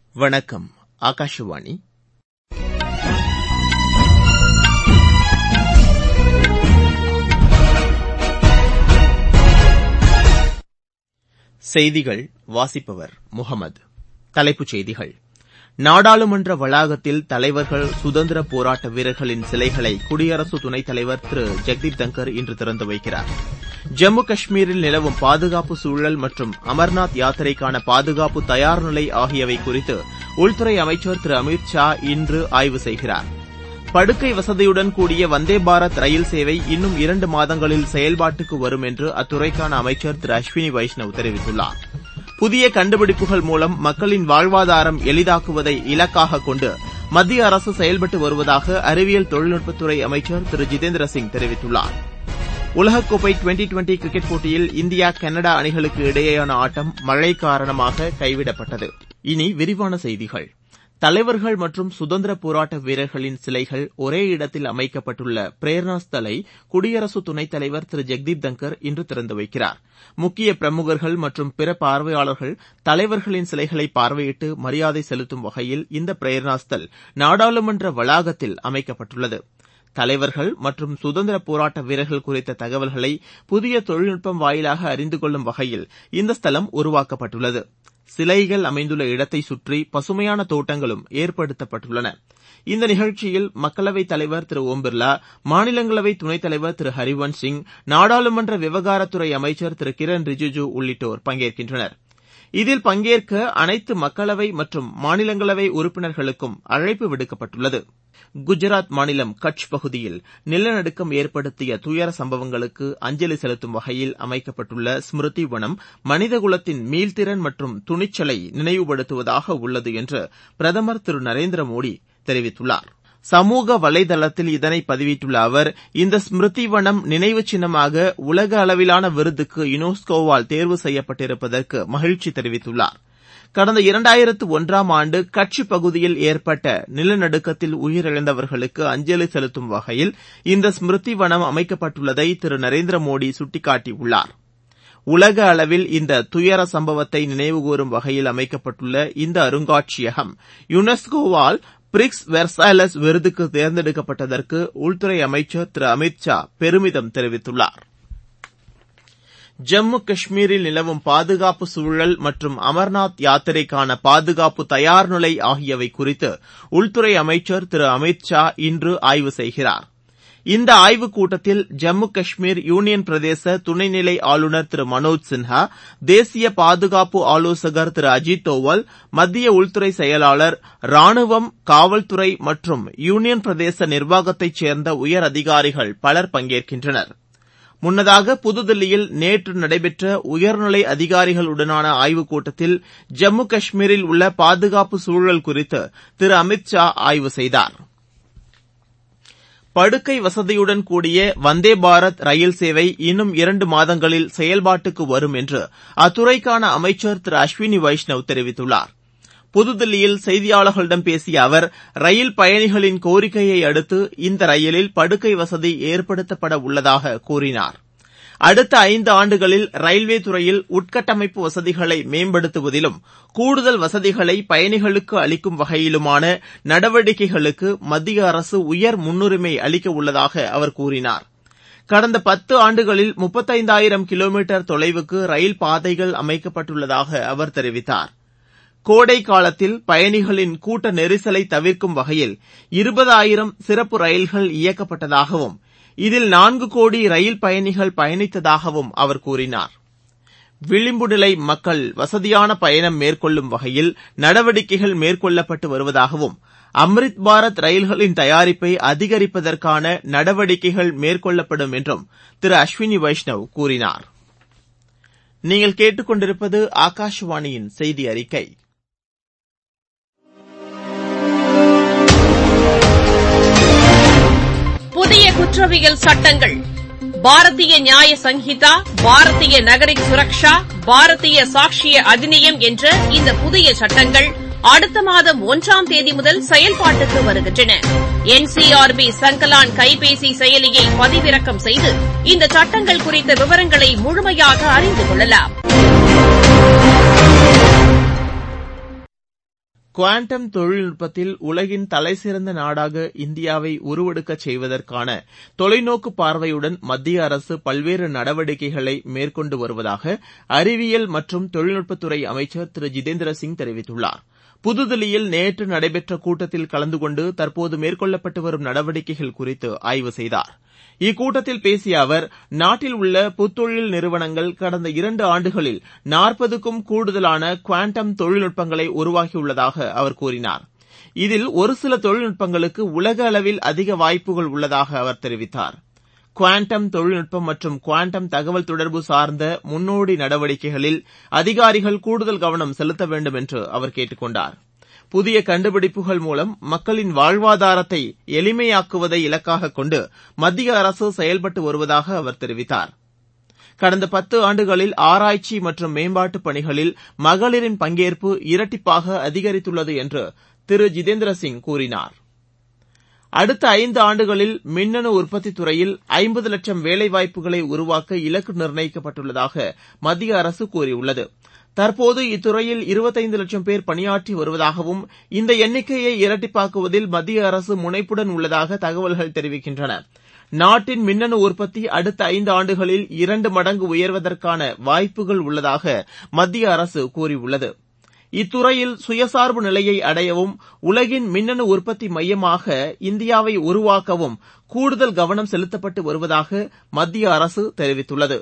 வணக்கம் ஆகாஷவாணி செய்திகள் வாசிப்பவர் முகமது தலைப்புச் செய்திகள் நாடாளுமன்ற வளாகத்தில் தலைவர்கள் சுதந்திர போராட்ட வீரர்களின் சிலைகளை குடியரசு துணைத் தலைவர் திரு ஜெக்தீப் தங்கர் இன்று திறந்து வைக்கிறார் ஜம்மு காஷ்மீரில் நிலவும் பாதுகாப்பு சூழல் மற்றும் அமர்நாத் யாத்திரைக்கான பாதுகாப்பு தயார் நிலை ஆகியவை குறித்து உள்துறை அமைச்சர் திரு அமித் ஷா இன்று ஆய்வு செய்கிறார் படுக்கை வசதியுடன் கூடிய வந்தே பாரத் ரயில் சேவை இன்னும் இரண்டு மாதங்களில் செயல்பாட்டுக்கு வரும் என்று அத்துறைக்கான அமைச்சர் திரு அஸ்வினி வைஷ்ணவ் தெரிவித்துள்ளார் புதிய கண்டுபிடிப்புகள் மூலம் மக்களின் வாழ்வாதாரம் எளிதாக்குவதை இலக்காக கொண்டு மத்திய அரசு செயல்பட்டு வருவதாக அறிவியல் தொழில்நுட்பத்துறை அமைச்சர் திரு ஜிதேந்திர சிங் தெரிவித்துள்ளார் உலகக்கோப்பை டுவெண்டி டுவெண்டி கிரிக்கெட் போட்டியில் இந்தியா கனடா அணிகளுக்கு இடையேயான ஆட்டம் மழை காரணமாக கைவிடப்பட்டது இனி விரிவான செய்திகள் தலைவர்கள் மற்றும் சுதந்திர போராட்ட வீரர்களின் சிலைகள் ஒரே இடத்தில் அமைக்கப்பட்டுள்ள பிரேரணா ஸ்தலை குடியரசு துணைத் தலைவர் திரு ஜெக்தீப் தங்கர் இன்று திறந்து வைக்கிறார் முக்கிய பிரமுகர்கள் மற்றும் பிற பார்வையாளர்கள் தலைவர்களின் சிலைகளை பார்வையிட்டு மரியாதை செலுத்தும் வகையில் இந்த பிரேரணா ஸ்தல் நாடாளுமன்ற வளாகத்தில் அமைக்கப்பட்டுள்ளது தலைவர்கள் மற்றும் சுதந்திர போராட்ட வீரர்கள் குறித்த தகவல்களை புதிய தொழில்நுட்பம் வாயிலாக அறிந்து கொள்ளும் வகையில் இந்த ஸ்தலம் உருவாக்கப்பட்டுள்ளது சிலைகள் அமைந்துள்ள இடத்தை சுற்றி பசுமையான தோட்டங்களும் ஏற்படுத்தப்பட்டுள்ளன இந்த நிகழ்ச்சியில் மக்களவைத் தலைவர் திரு ஓம் பிர்லா மாநிலங்களவை துணைத் தலைவர் திரு ஹரிவன்ஷ் சிங் நாடாளுமன்ற விவகாரத்துறை அமைச்சர் திரு கிரண் ரிஜிஜு உள்ளிட்டோர் பங்கேற்கின்றனர் இதில் பங்கேற்க அனைத்து மக்களவை மற்றும் மாநிலங்களவை உறுப்பினர்களுக்கும் அழைப்பு விடுக்கப்பட்டுள்ளது குஜராத் மாநிலம் கட்ச் பகுதியில் நிலநடுக்கம் ஏற்படுத்திய துயர சம்பவங்களுக்கு அஞ்சலி செலுத்தும் வகையில் அமைக்கப்பட்டுள்ள ஸ்மிருதி வனம் மனிதகுலத்தின் மீள்திறன் மற்றும் துணிச்சலை நினைவுபடுத்துவதாக உள்ளது என்று பிரதமர் திரு நரேந்திர மோடி தெரிவித்துள்ளார் சமூக வலைதளத்தில் இதனை பதிவிட்டுள்ள அவர் இந்த ஸ்மிருதி வனம் நினைவு சின்னமாக உலக அளவிலான விருதுக்கு யுனெஸ்கோவால் தேர்வு செய்யப்பட்டிருப்பதற்கு மகிழ்ச்சி தெரிவித்துள்ளார் கடந்த இரண்டாயிரத்து ஒன்றாம் ஆண்டு கட்ச் பகுதியில் ஏற்பட்ட நிலநடுக்கத்தில் உயிரிழந்தவர்களுக்கு அஞ்சலி செலுத்தும் வகையில் இந்த ஸ்மிருதி வனம் அமைக்கப்பட்டுள்ளதை திரு நரேந்திர மோடி சுட்டிக்காட்டியுள்ளார் உலக அளவில் இந்த துயர சம்பவத்தை நினைவுகூரும் வகையில் அமைக்கப்பட்டுள்ள இந்த அருங்காட்சியகம் யுனெஸ்கோவால் பிரிக்ஸ் வெர்சாய்லஸ் விருதுக்கு தேர்ந்தெடுக்கப்பட்டதற்கு உள்துறை அமைச்சர் திரு அமித் ஷா பெருமிதம் தெரிவித்துள்ளார் ஜம்மு காஷ்மீரில் நிலவும் பாதுகாப்பு சூழல் மற்றும் அமர்நாத் யாத்திரைக்கான பாதுகாப்பு தயார் நிலை ஆகியவை குறித்து உள்துறை அமைச்சர் திரு அமித் ஷா இன்று ஆய்வு செய்கிறார் இந்த ஆய்வுக் கூட்டத்தில் ஜம்மு காஷ்மீர் யூனியன் பிரதேச துணைநிலை ஆளுநர் திரு மனோஜ் சின்ஹா தேசிய பாதுகாப்பு ஆலோசகர் திரு அஜித் தோவல் மத்திய உள்துறை செயலாளர் ராணுவம் காவல்துறை மற்றும் யூனியன் பிரதேச நிர்வாகத்தைச் சேர்ந்த உயர் அதிகாரிகள் பலர் பங்கேற்கின்றனர் முன்னதாக புதுதில்லியில் நேற்று நடைபெற்ற உயர்நிலை அதிகாரிகளுடனான ஆய்வுக் கூட்டத்தில் ஜம்மு காஷ்மீரில் உள்ள பாதுகாப்பு சூழல் குறித்து திரு அமித் ஷா ஆய்வு செய்தார் படுக்கை வசதியுடன் கூடிய வந்தே பாரத் ரயில் சேவை இன்னும் இரண்டு மாதங்களில் செயல்பாட்டுக்கு வரும் என்று அத்துறைக்கான அமைச்சர் திரு அஸ்வினி வைஷ்ணவ் தெரிவித்துள்ளார் புதுதில்லியில் செய்தியாளர்களிடம் பேசிய அவர் ரயில் பயணிகளின் கோரிக்கையை அடுத்து இந்த ரயிலில் படுக்கை வசதி ஏற்படுத்தப்பட உள்ளதாக கூறினார் அடுத்த ஐந்து ஆண்டுகளில் ரயில்வே துறையில் உட்கட்டமைப்பு வசதிகளை மேம்படுத்துவதிலும் கூடுதல் வசதிகளை பயணிகளுக்கு அளிக்கும் வகையிலுமான நடவடிக்கைகளுக்கு மத்திய அரசு உயர் முன்னுரிமை அளிக்க உள்ளதாக அவர் கூறினார் கடந்த பத்து ஆண்டுகளில் முப்பத்தைந்தாயிரம் கிலோமீட்டர் தொலைவுக்கு ரயில் பாதைகள் அமைக்கப்பட்டுள்ளதாக அவர் தெரிவித்தார் கோடை காலத்தில் பயணிகளின் கூட்ட நெரிசலை தவிர்க்கும் வகையில் இருபதாயிரம் சிறப்பு ரயில்கள் இயக்கப்பட்டதாகவும் இதில் நான்கு கோடி ரயில் பயணிகள் பயணித்ததாகவும் அவர் கூறினார் விளிம்பு நிலை மக்கள் வசதியான பயணம் மேற்கொள்ளும் வகையில் நடவடிக்கைகள் மேற்கொள்ளப்பட்டு வருவதாகவும் அம்ரித் பாரத் ரயில்களின் தயாரிப்பை அதிகரிப்பதற்கான நடவடிக்கைகள் மேற்கொள்ளப்படும் என்றும் திரு அஸ்வினி வைஷ்ணவ் கூறினார் நீங்கள் கேட்டுக்கொண்டிருப்பது ஆகாஷவாணியின் செய்தி அறிக்கை புதிய குற்றவியல் சட்டங்கள் பாரதிய நியாய சங்கீதா பாரதிய நகரிக் சுரக்ஷா பாரதிய சாட்சிய அதிநியம் என்ற இந்த புதிய சட்டங்கள் அடுத்த மாதம் ஒன்றாம் தேதி முதல் செயல்பாட்டுக்கு வருகின்றன என்சிஆர்பி சங்கலான் கைபேசி செயலியை பதிவிறக்கம் செய்து இந்த சட்டங்கள் குறித்த விவரங்களை முழுமையாக அறிந்து கொள்ளலாம் குவாண்டம் தொழில்நுட்பத்தில் உலகின் தலைசிறந்த நாடாக இந்தியாவை உருவெடுக்கச் செய்வதற்கான தொலைநோக்கு பார்வையுடன் மத்திய அரசு பல்வேறு நடவடிக்கைகளை மேற்கொண்டு வருவதாக அறிவியல் மற்றும் தொழில்நுட்பத்துறை அமைச்சர் திரு ஜிதேந்திர சிங் தெரிவித்துள்ளார் புதுதில்லியில் நேற்று நடைபெற்ற கூட்டத்தில் கலந்து கொண்டு தற்போது மேற்கொள்ளப்பட்டு வரும் நடவடிக்கைகள் குறித்து ஆய்வு செய்தார் இக்கூட்டத்தில் பேசிய அவர் நாட்டில் உள்ள புத்தொழில் நிறுவனங்கள் கடந்த இரண்டு ஆண்டுகளில் நாற்பதுக்கும் கூடுதலான குவாண்டம் தொழில்நுட்பங்களை உருவாக்கியுள்ளதாக அவர் கூறினார் இதில் ஒரு சில தொழில்நுட்பங்களுக்கு உலக அளவில் அதிக வாய்ப்புகள் உள்ளதாக அவர் தெரிவித்தார் குவாண்டம் தொழில்நுட்பம் மற்றும் குவாண்டம் தகவல் தொடர்பு சார்ந்த முன்னோடி நடவடிக்கைகளில் அதிகாரிகள் கூடுதல் கவனம் செலுத்த வேண்டும் என்று அவர் கேட்டுக் கொண்டார் புதிய கண்டுபிடிப்புகள் மூலம் மக்களின் வாழ்வாதாரத்தை எளிமையாக்குவதை இலக்காக கொண்டு மத்திய அரசு செயல்பட்டு வருவதாக அவர் தெரிவித்தார் கடந்த பத்து ஆண்டுகளில் ஆராய்ச்சி மற்றும் மேம்பாட்டுப் பணிகளில் மகளிரின் பங்கேற்பு இரட்டிப்பாக அதிகரித்துள்ளது என்று திரு ஜிதேந்திர சிங் கூறினார் அடுத்த ஐந்து ஆண்டுகளில் மின்னணு உற்பத்தித் துறையில் ஐம்பது லட்சம் வேலைவாய்ப்புகளை உருவாக்க இலக்கு நிர்ணயிக்கப்பட்டுள்ளதாக மத்திய அரசு கூறியுள்ளது தற்போது இத்துறையில் இருபத்தைந்து லட்சம் பேர் பணியாற்றி வருவதாகவும் இந்த எண்ணிக்கையை இரட்டிப்பாக்குவதில் மத்திய அரசு முனைப்புடன் உள்ளதாக தகவல்கள் தெரிவிக்கின்றன நாட்டின் மின்னணு உற்பத்தி அடுத்த ஐந்து ஆண்டுகளில் இரண்டு மடங்கு உயர்வதற்கான வாய்ப்புகள் உள்ளதாக மத்திய அரசு கூறியுள்ளது இத்துறையில் சுயசார்பு நிலையை அடையவும் உலகின் மின்னணு உற்பத்தி மையமாக இந்தியாவை உருவாக்கவும் கூடுதல் கவனம் செலுத்தப்பட்டு வருவதாக மத்திய அரசு தெரிவித்துள்ளது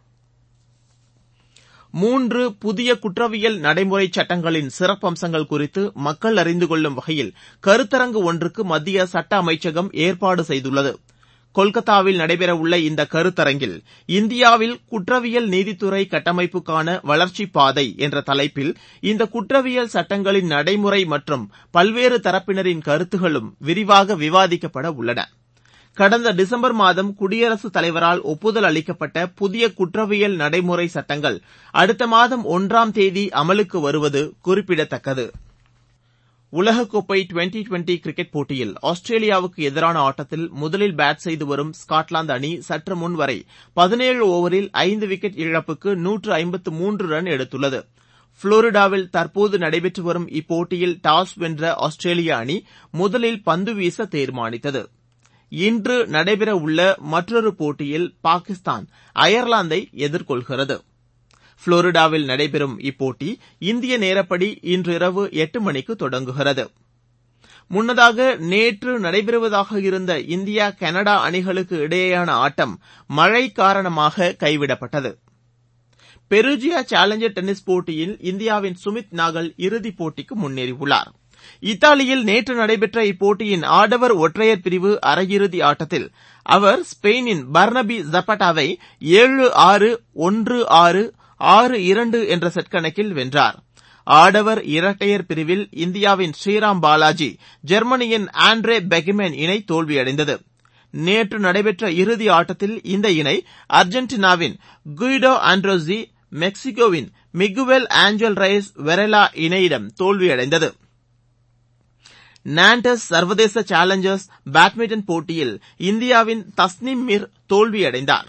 மூன்று புதிய குற்றவியல் நடைமுறை சட்டங்களின் சிறப்பம்சங்கள் குறித்து மக்கள் அறிந்து கொள்ளும் வகையில் கருத்தரங்கு ஒன்றுக்கு மத்திய சட்ட அமைச்சகம் ஏற்பாடு செய்துள்ளது கொல்கத்தாவில் நடைபெறவுள்ள இந்த கருத்தரங்கில் இந்தியாவில் குற்றவியல் நீதித்துறை கட்டமைப்புக்கான வளர்ச்சிப் பாதை என்ற தலைப்பில் இந்த குற்றவியல் சட்டங்களின் நடைமுறை மற்றும் பல்வேறு தரப்பினரின் கருத்துகளும் விரிவாக விவாதிக்கப்பட உள்ளன கடந்த டிசம்பர் மாதம் குடியரசுத் தலைவரால் ஒப்புதல் அளிக்கப்பட்ட புதிய குற்றவியல் நடைமுறை சட்டங்கள் அடுத்த மாதம் ஒன்றாம் தேதி அமலுக்கு வருவது குறிப்பிடத்தக்கது உலகக்கோப்பை டுவெண்டி டுவெண்டி கிரிக்கெட் போட்டியில் ஆஸ்திரேலியாவுக்கு எதிரான ஆட்டத்தில் முதலில் பேட் செய்து வரும் ஸ்காட்லாந்து அணி சற்று முன் வரை பதினேழு ஓவரில் ஐந்து விக்கெட் இழப்புக்கு நூற்று ஐம்பத்து மூன்று ரன் எடுத்துள்ளது புளோரிடாவில் தற்போது நடைபெற்று வரும் இப்போட்டியில் டாஸ் வென்ற ஆஸ்திரேலிய அணி முதலில் பந்து வீச தீர்மானித்தது இன்று நடைபெறவுள்ள மற்றொரு போட்டியில் பாகிஸ்தான் அயர்லாந்தை எதிர்கொள்கிறது புளோரிடாவில் நடைபெறும் இப்போட்டி இந்திய நேரப்படி இன்றிரவு எட்டு மணிக்கு தொடங்குகிறது முன்னதாக நேற்று நடைபெறுவதாக இருந்த இந்தியா கனடா அணிகளுக்கு இடையேயான ஆட்டம் மழை காரணமாக கைவிடப்பட்டது பெருஜியா சேலஞ்சர் டென்னிஸ் போட்டியில் இந்தியாவின் சுமித் நாகல் இறுதிப் போட்டிக்கு முன்னேறியுள்ளார் இத்தாலியில் நேற்று நடைபெற்ற இப்போட்டியின் ஆடவர் ஒற்றையர் பிரிவு அரையிறுதி ஆட்டத்தில் அவர் ஸ்பெயினின் பர்னபி ஜப்பட்டாவை ஏழு ஆறு ஒன்று ஆறு ஆறு இரண்டு என்ற செட் கணக்கில் வென்றார் ஆடவர் இரட்டையர் பிரிவில் இந்தியாவின் ஸ்ரீராம் பாலாஜி ஜெர்மனியின் ஆண்ட்ரே பெகிமேன் இணை தோல்வியடைந்தது நேற்று நடைபெற்ற இறுதி ஆட்டத்தில் இந்த இணை அர்ஜென்டினாவின் குயிடோ ஆண்ட்ரோசி மெக்சிகோவின் மிகுவெல் ஆஞ்சல் ரைஸ் வெரலா இணையிடம் தோல்வியடைந்தது நாண்டஸ் சர்வதேச சேலஞ்சர்ஸ் பேட்மிண்டன் போட்டியில் இந்தியாவின் தஸ்னிம் மிர் தோல்வியடைந்தார்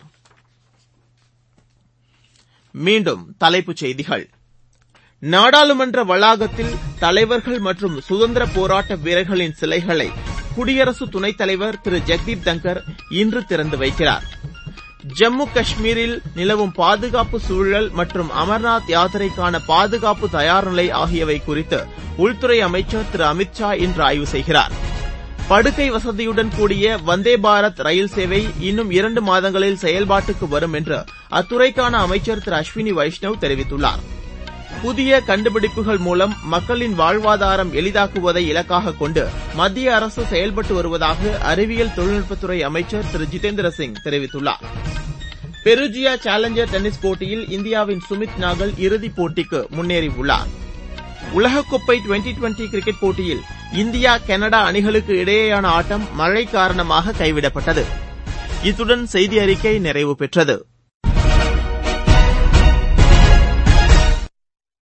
மீண்டும் தலைப்புச் செய்திகள் நாடாளுமன்ற வளாகத்தில் தலைவர்கள் மற்றும் சுதந்திர போராட்ட வீரர்களின் சிலைகளை குடியரசு துணைத் தலைவர் திரு ஜெக்தீப் தங்கர் இன்று திறந்து வைக்கிறார் ஜம்மு காஷ்மீரில் நிலவும் பாதுகாப்பு சூழல் மற்றும் அமர்நாத் யாத்திரைக்கான பாதுகாப்பு தயார்நிலை ஆகியவை குறித்து உள்துறை அமைச்சர் திரு அமித் ஷா இன்று ஆய்வு செய்கிறார் படுக்கை வசதியுடன் கூடிய வந்தே பாரத் ரயில் சேவை இன்னும் இரண்டு மாதங்களில் செயல்பாட்டுக்கு வரும் என்று அத்துறைக்கான அமைச்சர் திரு அஸ்வினி வைஷ்ணவ் தெரிவித்துள்ளார் புதிய கண்டுபிடிப்புகள் மூலம் மக்களின் வாழ்வாதாரம் எளிதாக்குவதை இலக்காக கொண்டு மத்திய அரசு செயல்பட்டு வருவதாக அறிவியல் தொழில்நுட்பத்துறை அமைச்சர் திரு ஜிதேந்திர சிங் தெரிவித்துள்ளார் பெருஜியா சேலஞ்சர் டென்னிஸ் போட்டியில் இந்தியாவின் சுமித் நாகல் இறுதிப் போட்டிக்கு முன்னேறியுள்ளார் உலகக்கோப்பை டுவெண்டி டுவெண்டி கிரிக்கெட் போட்டியில் இந்தியா கனடா அணிகளுக்கு இடையேயான ஆட்டம் மழை காரணமாக கைவிடப்பட்டது இத்துடன் செய்தி அறிக்கை நிறைவு பெற்றது